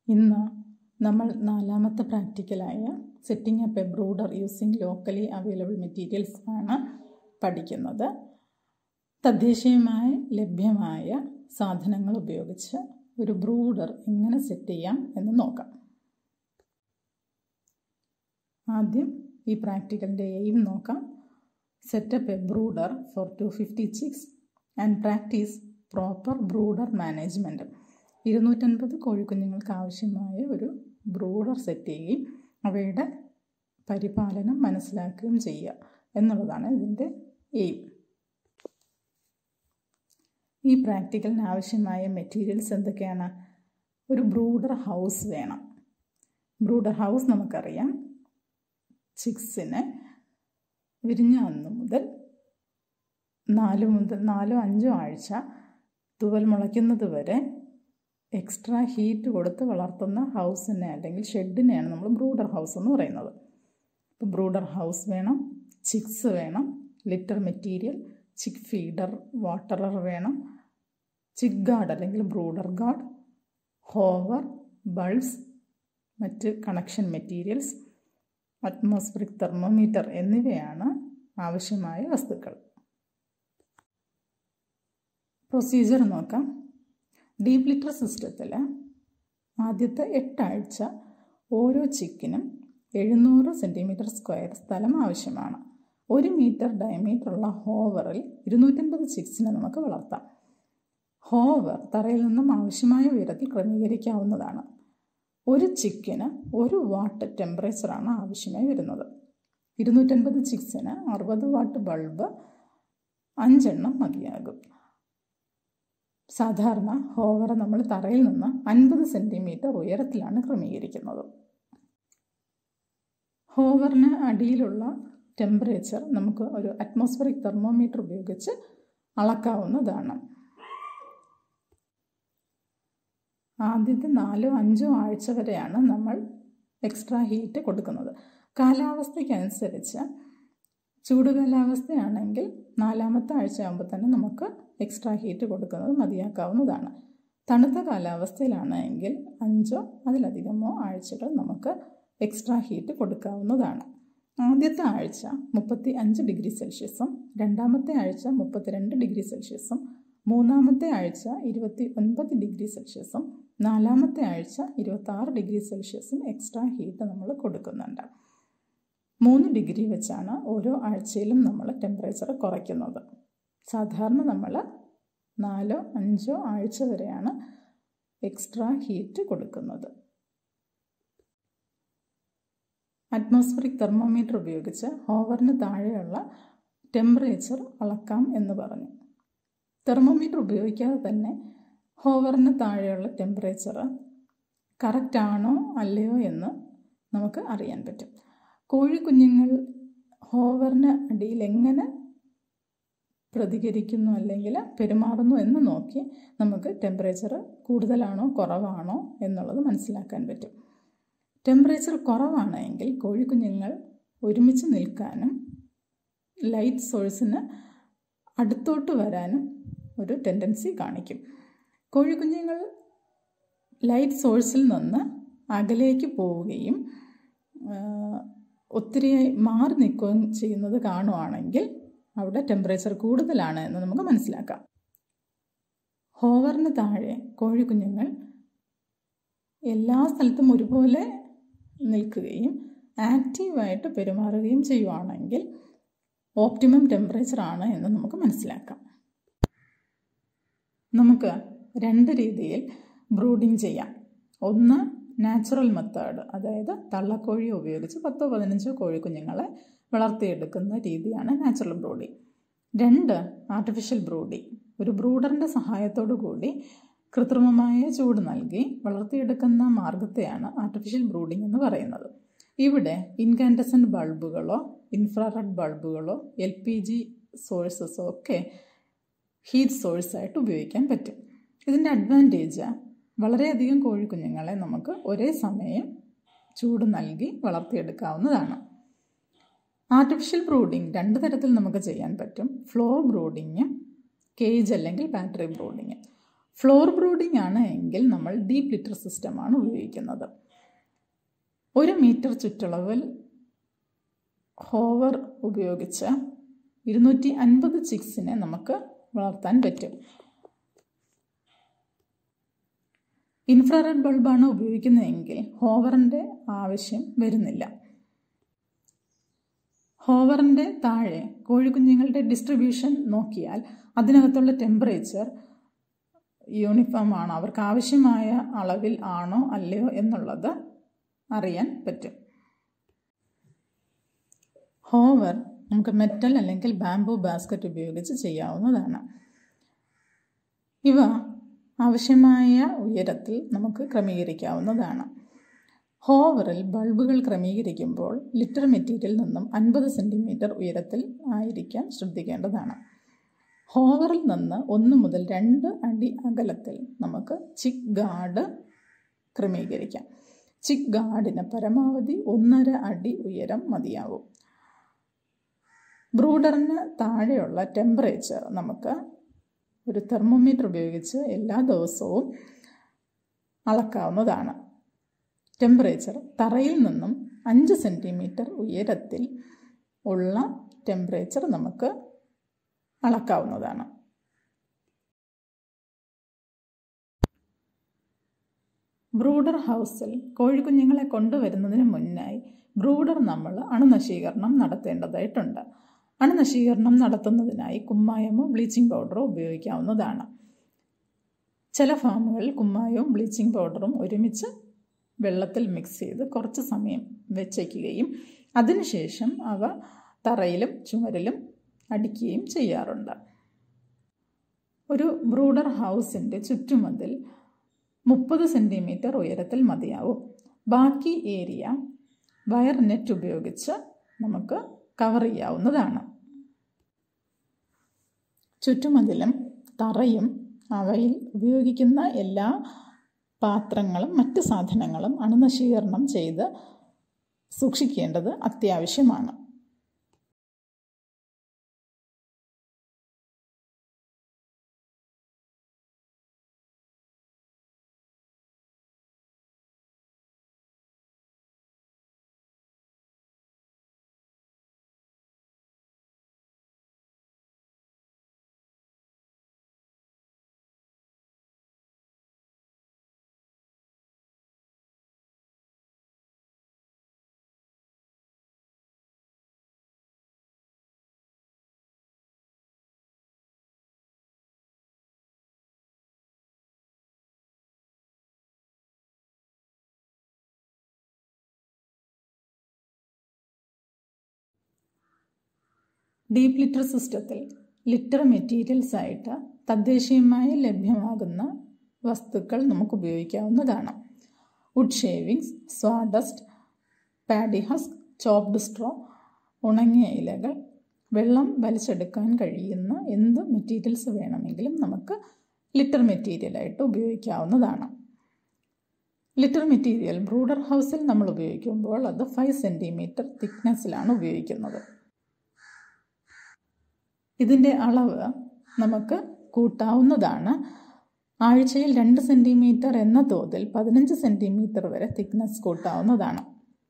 ഇന്ന് നമ്മൾ നാലാമത്തെ പ്രാക്ടിക്കലായ setting up a brooder using locally available materials ആണ് പഠിക്കുന്നത് തദ്ദേശീയമായി ലഭ്യമായ സാധനങ്ങൾ ഉപയോഗിച്ച് ഒരു ബ്രൂഡർ എങ്ങനെ സെറ്റ് ചെയ്യാം എന്ന് നോക്കാം ആദ്യം ഈ പ്രാക്ടിക്കലിൻ്റെ എയിം നോക്കാം setup a brooder for two fifty chicks and practice proper brooder management ഇരുന്നൂറ്റൻപത് കോഴിക്കുഞ്ഞുങ്ങൾക്ക് ആവശ്യമായ ഒരു ബ്രൂഡർ സെറ്റ് ചെയ്യുകയും അവയുടെ പരിപാലനം മനസ്സിലാക്കുകയും ചെയ്യുക എന്നുള്ളതാണ് ഇതിൻ്റെ എയിം ഈ പ്രാക്ടിക്കലിന് ആവശ്യമായ മെറ്റീരിയൽസ് എന്തൊക്കെയാണ് ഒരു ബ്രൂഡർ ഹൗസ് വേണം ബ്രൂഡർ ഹൗസ് നമുക്കറിയാം ചിക്സിന് വിരിഞ്ഞ അന്ന് മുതൽ നാല് മുതൽ നാലോ അഞ്ചോ ആഴ്ച തുവൽ മുളയ്ക്കുന്നത് വരെ എക്സ്ട്രാ ഹീറ്റ് കൊടുത്ത് വളർത്തുന്ന ഹൗസിനെ അല്ലെങ്കിൽ ഷെഡിനെയാണ് നമ്മൾ ബ്രൂഡർ ഹൗസ് എന്ന് പറയുന്നത് ഇപ്പോൾ ബ്രൂഡർ ഹൗസ് വേണം ചിക്സ് വേണം litter material chick feeder waterer വേണം ചിക്ക് ഗാർഡ് അല്ലെങ്കിൽ ബ്രൂഡർ ഗാർഡ് ഹോവർ ബൾബ്സ് മറ്റ് കണക്ഷൻ മെറ്റീരിയൽസ് അറ്റ്മോസ്ഫിറിക് തെർമോമീറ്റർ എന്നിവയാണ് ആവശ്യമായ വസ്തുക്കൾ പ്രൊസീജിയർ നോക്കാം ഡീപ് ലിറ്റർ സിസ്റ്റത്തിൽ ആദ്യത്തെ എട്ടാഴ്ച ഓരോ ചിക്കിനും എഴുന്നൂറ് സെൻറ്റിമീറ്റർ സ്ക്വയർ സ്ഥലം ആവശ്യമാണ് ഒരു മീറ്റർ ഡയമീറ്ററുള്ള ഹോവറിൽ ഇരുന്നൂറ്റൻപത് ചിക്സിനെ നമുക്ക് വളർത്താം ഹോവർ തറയിൽ നിന്നും ആവശ്യമായ ഉയരത്തിൽ ക്രമീകരിക്കാവുന്നതാണ് ഒരു ചിക്കിന് ഒരു വാട്ട് ടെമ്പറേച്ചറാണ് ആവശ്യമായി വരുന്നത് ഇരുന്നൂറ്റൻപത് ചിക്സിന് അറുപത് വാട്ട് ബൾബ് അഞ്ചെണ്ണം മതിയാകും സാധാരണ ഹോവർ നമ്മൾ തറയിൽ നിന്ന് അൻപത് സെൻറ്റിമീറ്റർ ഉയരത്തിലാണ് ക്രമീകരിക്കുന്നത് ഹോവറിന് അടിയിലുള്ള ടെമ്പറേച്ചർ നമുക്ക് ഒരു അറ്റ്മോസ്ഫറിക് തെർമോമീറ്റർ ഉപയോഗിച്ച് അളക്കാവുന്നതാണ് ആദ്യത്തെ നാലോ അഞ്ചോ ആഴ്ച വരെയാണ് നമ്മൾ എക്സ്ട്രാ ഹീറ്റ് കൊടുക്കുന്നത് കാലാവസ്ഥയ്ക്കനുസരിച്ച് ചൂട് കാലാവസ്ഥയാണെങ്കിൽ നാലാമത്തെ ആഴ്ച ആകുമ്പോൾ തന്നെ നമുക്ക് എക്സ്ട്രാ ഹീറ്റ് കൊടുക്കുന്നത് മതിയാക്കാവുന്നതാണ് തണുത്ത കാലാവസ്ഥയിലാണെങ്കിൽ അഞ്ചോ അതിലധികമോ ആഴ്ചകൾ നമുക്ക് എക്സ്ട്രാ ഹീറ്റ് കൊടുക്കാവുന്നതാണ് ആദ്യത്തെ ആഴ്ച മുപ്പത്തി അഞ്ച് ഡിഗ്രി സെൽഷ്യസും രണ്ടാമത്തെ ആഴ്ച മുപ്പത്തിരണ്ട് ഡിഗ്രി സെൽഷ്യസും മൂന്നാമത്തെ ആഴ്ച ഇരുപത്തി ഒൻപത് ഡിഗ്രി സെൽഷ്യസും നാലാമത്തെ ആഴ്ച ഇരുപത്താറ് ഡിഗ്രി സെൽഷ്യസും എക്സ്ട്രാ ഹീറ്റ് നമ്മൾ കൊടുക്കുന്നുണ്ട് മൂന്ന് ഡിഗ്രി വെച്ചാണ് ഓരോ ആഴ്ചയിലും നമ്മൾ ടെമ്പറേച്ചർ കുറയ്ക്കുന്നത് സാധാരണ നമ്മൾ നാലോ അഞ്ചോ ആഴ്ച വരെയാണ് എക്സ്ട്രാ ഹീറ്റ് കൊടുക്കുന്നത് അറ്റ്മോസ്ഫറിക് തെർമോമീറ്റർ ഉപയോഗിച്ച് ഹോവറിന് താഴെയുള്ള ടെമ്പറേച്ചർ അളക്കാം എന്ന് പറഞ്ഞു തെർമോമീറ്റർ ഉപയോഗിക്കാതെ തന്നെ ഹോവറിന് താഴെയുള്ള ടെമ്പറേച്ചർ കറക്റ്റ് ആണോ അല്ലയോ എന്ന് നമുക്ക് അറിയാൻ പറ്റും കോഴിക്കുഞ്ഞുങ്ങൾ ഹോവറിന് അടിയിൽ എങ്ങനെ പ്രതികരിക്കുന്നു അല്ലെങ്കിൽ പെരുമാറുന്നു എന്ന് നോക്കി നമുക്ക് ടെമ്പറേച്ചർ കൂടുതലാണോ കുറവാണോ എന്നുള്ളത് മനസ്സിലാക്കാൻ പറ്റും ടെമ്പറേച്ചർ കുറവാണെങ്കിൽ കോഴിക്കുഞ്ഞുങ്ങൾ ഒരുമിച്ച് നിൽക്കാനും ലൈറ്റ് സോഴ്സിന് അടുത്തോട്ട് വരാനും ഒരു ടെൻഡൻസി കാണിക്കും കോഴിക്കുഞ്ഞുങ്ങൾ ലൈറ്റ് സോഴ്സിൽ നിന്ന് അകലേക്ക് പോവുകയും ഒത്തിരിയായി മാറി നിൽക്കുകയും ചെയ്യുന്നത് കാണുവാണെങ്കിൽ അവിടെ ടെമ്പറേച്ചർ കൂടുതലാണ് എന്ന് നമുക്ക് മനസ്സിലാക്കാം ഹോവറിന് താഴെ കോഴിക്കുഞ്ഞുങ്ങൾ എല്ലാ സ്ഥലത്തും ഒരുപോലെ നിൽക്കുകയും ആക്റ്റീവായിട്ട് പെരുമാറുകയും ചെയ്യുവാണെങ്കിൽ ഓപ്റ്റിമം ടെമ്പറേച്ചർ ആണ് എന്ന് നമുക്ക് മനസ്സിലാക്കാം നമുക്ക് രണ്ട് രീതിയിൽ ബ്രൂഡിങ് ചെയ്യാം ഒന്ന് നാച്ചുറൽ മെത്തേഡ് അതായത് തള്ളക്കോഴി ഉപയോഗിച്ച് പത്തോ പതിനഞ്ചോ കോഴിക്കുഞ്ഞുങ്ങളെ വളർത്തിയെടുക്കുന്ന രീതിയാണ് നാച്ചുറൽ ബ്രൂഡിങ് രണ്ട് ആർട്ടിഫിഷ്യൽ ബ്രൂഡിങ് ഒരു ബ്രൂഡറിൻ്റെ സഹായത്തോടു കൂടി കൃത്രിമമായ ചൂട് നൽകി വളർത്തിയെടുക്കുന്ന മാർഗത്തെയാണ് ആർട്ടിഫിഷ്യൽ ബ്രൂഡിംഗ് എന്ന് പറയുന്നത് ഇവിടെ ഇൻകാൻഡസൻറ്റ് ബൾബുകളോ ഇൻഫ്രാറെഡ് ബൾബുകളോ എൽ പി ജി സോഴ്സസോ ഒക്കെ ഹീറ്റ് സോഴ്സായിട്ട് ഉപയോഗിക്കാൻ പറ്റും ഇതിൻ്റെ അഡ്വാൻറ്റേജ് വളരെയധികം കോഴിക്കുഞ്ഞുങ്ങളെ നമുക്ക് ഒരേ സമയം ചൂട് നൽകി വളർത്തിയെടുക്കാവുന്നതാണ് ആർട്ടിഫിഷ്യൽ ബ്രൂഡിംഗ് രണ്ട് തരത്തിൽ നമുക്ക് ചെയ്യാൻ പറ്റും ഫ്ലോർ ബ്രൂഡിങ് കേജ് അല്ലെങ്കിൽ ബാറ്ററി ബ്രൂഡിങ് ഫ്ലോർ ബ്രൂഡിംഗ് ആണ് എങ്കിൽ നമ്മൾ ഡീപ്പ് ലിറ്റർ സിസ്റ്റമാണ് ഉപയോഗിക്കുന്നത് ഒരു മീറ്റർ ചുറ്റളവിൽ ഹോവർ ഉപയോഗിച്ച് ഇരുന്നൂറ്റി അൻപത് ചിക്സിനെ നമുക്ക് വളർത്താൻ പറ്റും ഇൻഫ്രാറെഡ് ബൾബാണ് ഉപയോഗിക്കുന്നതെങ്കിൽ ഹോവറിൻ്റെ ആവശ്യം വരുന്നില്ല ഹോവറിൻ്റെ താഴെ കോഴിക്കുഞ്ഞുങ്ങളുടെ ഡിസ്ട്രിബ്യൂഷൻ നോക്കിയാൽ അതിനകത്തുള്ള ടെമ്പറേച്ചർ യൂണിഫോം ആണോ അവർക്ക് ആവശ്യമായ അളവിൽ ആണോ അല്ലയോ എന്നുള്ളത് അറിയാൻ പറ്റും ഹോവർ നമുക്ക് മെറ്റൽ അല്ലെങ്കിൽ ബാംബു ബാസ്ക്കറ്റ് ഉപയോഗിച്ച് ചെയ്യാവുന്നതാണ് ഇവ ആവശ്യമായ ഉയരത്തിൽ നമുക്ക് ക്രമീകരിക്കാവുന്നതാണ് ഹോവറിൽ ബൾബുകൾ ക്രമീകരിക്കുമ്പോൾ ലിറ്റർ മെറ്റീരിയൽ നിന്നും അൻപത് സെൻറ്റിമീറ്റർ ഉയരത്തിൽ ആയിരിക്കാൻ ശ്രദ്ധിക്കേണ്ടതാണ് ഹോവറിൽ നിന്ന് ഒന്ന് മുതൽ രണ്ട് അടി അകലത്തിൽ നമുക്ക് ചിക്ക് ഗാർഡ് ക്രമീകരിക്കാം ചിക്ക് ഗാർഡിന് പരമാവധി ഒന്നര അടി ഉയരം മതിയാവും ബ്രൂഡറിന് താഴെയുള്ള ടെമ്പറേച്ചർ നമുക്ക് ഒരു തെർമോമീറ്റർ ഉപയോഗിച്ച് എല്ലാ ദിവസവും അളക്കാവുന്നതാണ് ടെമ്പറേച്ചർ തറയിൽ നിന്നും അഞ്ച് സെൻറ്റിമീറ്റർ ഉയരത്തിൽ ഉള്ള ടെമ്പറേച്ചർ നമുക്ക് അളക്കാവുന്നതാണ് ബ്രൂഡർ ഹൗസിൽ കോഴിക്കുഞ്ഞുങ്ങളെ കൊണ്ടുവരുന്നതിന് മുന്നായി ബ്രൂഡർ നമ്മൾ അണുനശീകരണം നടത്തേണ്ടതായിട്ടുണ്ട് അണുനശീകരണം നടത്തുന്നതിനായി കുമ്മായമോ ബ്ലീച്ചിങ് പൗഡറോ ഉപയോഗിക്കാവുന്നതാണ് ചില ഫാമുകളിൽ കുമ്മായവും ബ്ലീച്ചിങ് പൗഡറും ഒരുമിച്ച് വെള്ളത്തിൽ മിക്സ് ചെയ്ത് കുറച്ച് സമയം വെച്ചേക്കുകയും അതിനുശേഷം അവ തറയിലും ചുമരിലും അടിക്കുകയും ചെയ്യാറുണ്ട് ഒരു ബ്രൂഡർ ഹൗസിൻ്റെ ചുറ്റുമതിൽ മുപ്പത് സെൻറ്റിമീറ്റർ ഉയരത്തിൽ മതിയാവും ബാക്കി ഏരിയ വയർ നെറ്റ് ഉപയോഗിച്ച് നമുക്ക് കവർ ചെയ്യാവുന്നതാണ് ചുറ്റുമതിലും തറയും അവയിൽ ഉപയോഗിക്കുന്ന എല്ലാ പാത്രങ്ങളും മറ്റ് സാധനങ്ങളും അണുനശീകരണം ചെയ്ത് സൂക്ഷിക്കേണ്ടത് അത്യാവശ്യമാണ് ഡീപ്പ് ലിറ്റർ സിസ്റ്റത്തിൽ ലിറ്റർ മെറ്റീരിയൽസ് ആയിട്ട് തദ്ദേശീയമായി ലഭ്യമാകുന്ന വസ്തുക്കൾ നമുക്ക് ഉപയോഗിക്കാവുന്നതാണ് wood shavings sawdust paddy husk chopped straw ഉണങ്ങിയ ഇലകൾ വെള്ളം വലിച്ചെടുക്കാൻ കഴിയുന്ന എന്ത് മെറ്റീരിയൽസ് വേണമെങ്കിലും നമുക്ക് ലിറ്റർ മെറ്റീരിയലായിട്ട് ഉപയോഗിക്കാവുന്നതാണ് ലിറ്റർ മെറ്റീരിയൽ ബ്രൂഡർ ഹൗസിൽ നമ്മൾ ഉപയോഗിക്കുമ്പോൾ അത് ഫൈവ് സെൻറ്റിമീറ്റർ തിക്നെസ്സിലാണ് ഉപയോഗിക്കുന്നത് ഇതിൻ്റെ അളവ് നമുക്ക് കൂട്ടാവുന്നതാണ് ആഴ്ചയിൽ രണ്ട് സെൻറ്റിമീറ്റർ എന്ന തോതിൽ പതിനഞ്ച് സെൻറ്റിമീറ്റർ വരെ തിക്നെസ് കൂട്ടാവുന്നതാണ്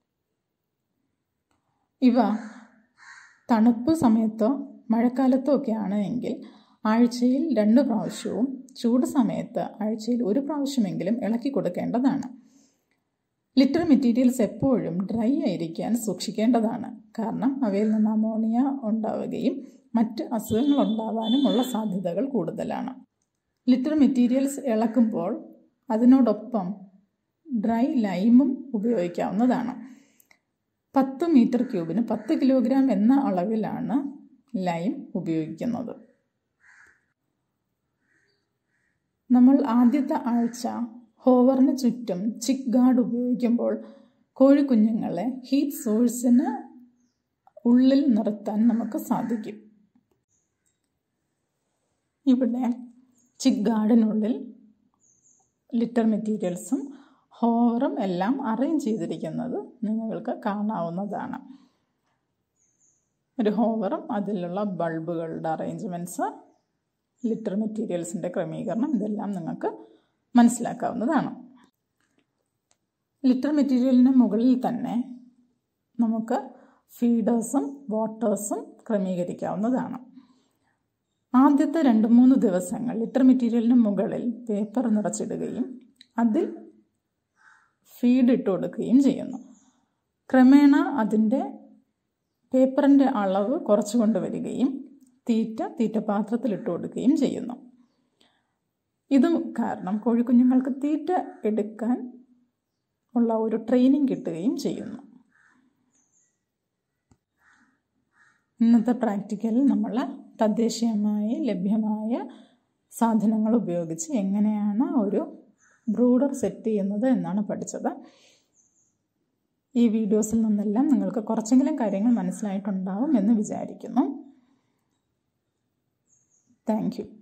ഇവ തണുപ്പ് സമയത്തോ മഴക്കാലത്തോ ഒക്കെയാണ് എങ്കിൽ ആഴ്ചയിൽ രണ്ട് പ്രാവശ്യവും ചൂട് സമയത്ത് ആഴ്ചയിൽ ഒരു പ്രാവശ്യമെങ്കിലും ഇളക്കി കൊടുക്കേണ്ടതാണ് ലിറ്റർ മെറ്റീരിയൽസ് എപ്പോഴും ഡ്രൈ ആയിരിക്കാൻ സൂക്ഷിക്കേണ്ടതാണ് കാരണം അവയിൽ നിന്ന് അമോണിയ ഉണ്ടാവുകയും മറ്റ് അസുഖങ്ങൾ ഉണ്ടാവാനുമുള്ള സാധ്യതകൾ കൂടുതലാണ് ലിറ്റർ മെറ്റീരിയൽസ് ഇളക്കുമ്പോൾ അതിനോടൊപ്പം ഡ്രൈ ലൈമും ഉപയോഗിക്കാവുന്നതാണ് പത്ത് മീറ്റർ ക്യൂബിന് പത്ത് കിലോഗ്രാം എന്ന അളവിലാണ് ലൈം ഉപയോഗിക്കുന്നത് നമ്മൾ ആദ്യത്തെ ആഴ്ച ഹോവറിന് ചുറ്റും ചിക്ക് ഗാർഡ് ഉപയോഗിക്കുമ്പോൾ കോഴിക്കുഞ്ഞുങ്ങളെ ഹീറ്റ് സോഴ്സിന് ഉള്ളിൽ നിർത്താൻ നമുക്ക് സാധിക്കും ഇവിടെ ചിക്ക് ഗാർഡിനുള്ളിൽ ലിറ്റർ മെറ്റീരിയൽസും ഹോവറും എല്ലാം അറേഞ്ച് ചെയ്തിരിക്കുന്നത് നിങ്ങൾക്ക് കാണാവുന്നതാണ് ഒരു ഹോവറും അതിലുള്ള ബൾബുകളുടെ അറേഞ്ച്മെൻറ്റ്സ് ലിറ്റർ മെറ്റീരിയൽസിൻ്റെ ക്രമീകരണം ഇതെല്ലാം നിങ്ങൾക്ക് മനസ്സിലാക്കാവുന്നതാണ് ലിറ്റർ മെറ്റീരിയലിന് മുകളിൽ തന്നെ നമുക്ക് ഫീഡേഴ്സും വാട്ടേഴ്സും ക്രമീകരിക്കാവുന്നതാണ് ആദ്യത്തെ രണ്ട് മൂന്ന് ദിവസങ്ങൾ ലിറ്റർ മെറ്റീരിയലിന് മുകളിൽ പേപ്പർ നിറച്ചിടുകയും അതിൽ ഫീഡ് ഇട്ട് കൊടുക്കുകയും ചെയ്യുന്നു ക്രമേണ അതിൻ്റെ പേപ്പറിൻ്റെ അളവ് കുറച്ചു കൊണ്ടുവരികയും തീറ്റ തീറ്റ പാത്രത്തിൽ ഇട്ട് കൊടുക്കുകയും ചെയ്യുന്നു ഇതും കാരണം കോഴിക്കുഞ്ഞുങ്ങൾക്ക് തീറ്റ എടുക്കാൻ ഉള്ള ഒരു ട്രെയിനിങ് കിട്ടുകയും ചെയ്യുന്നു ഇന്നത്തെ പ്രാക്ടിക്കലിൽ നമ്മൾ തദ്ദേശീയമായി ലഭ്യമായ സാധനങ്ങൾ ഉപയോഗിച്ച് എങ്ങനെയാണ് ഒരു ബ്രൂഡർ സെറ്റ് ചെയ്യുന്നത് എന്നാണ് പഠിച്ചത് ഈ വീഡിയോസിൽ നിന്നെല്ലാം നിങ്ങൾക്ക് കുറച്ചെങ്കിലും കാര്യങ്ങൾ മനസ്സിലായിട്ടുണ്ടാവും എന്ന് വിചാരിക്കുന്നു താങ്ക് യു